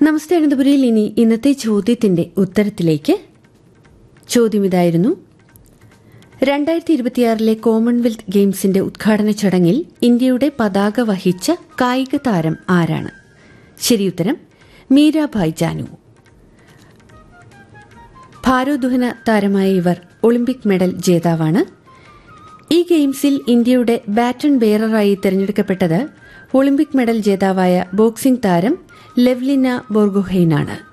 നമസ്തേ അനന്തപുരിയിൽ ഇനി ഇന്നത്തെ ചോദ്യത്തിന്റെ ഉത്തരത്തിലേക്ക് ചോദ്യം ഇതായിരുന്നു രണ്ടായിരത്തി ഇരുപത്തിയാറിലെ കോമൺവെൽത്ത് ഗെയിംസിന്റെ ഉദ്ഘാടന ചടങ്ങിൽ ഇന്ത്യയുടെ പതാക വഹിച്ച കായിക താരം ആരാണ് ശരിയുത്തരം മീരാഭായ് ജാനു ഭാരോദ്വഹന താരമായ ഇവർ ഒളിമ്പിക് മെഡൽ ജേതാവാണ് ഈ ഗെയിംസിൽ ഇന്ത്യയുടെ ബാറ്റൺ ബെയററായി തെരഞ്ഞെടുക്കപ്പെട്ടത് ഒളിമ്പിക് മെഡൽ ജേതാവായ ബോക്സിംഗ് താരം ലെവ്ലിന ബോർഗോഹെയ്നാണ്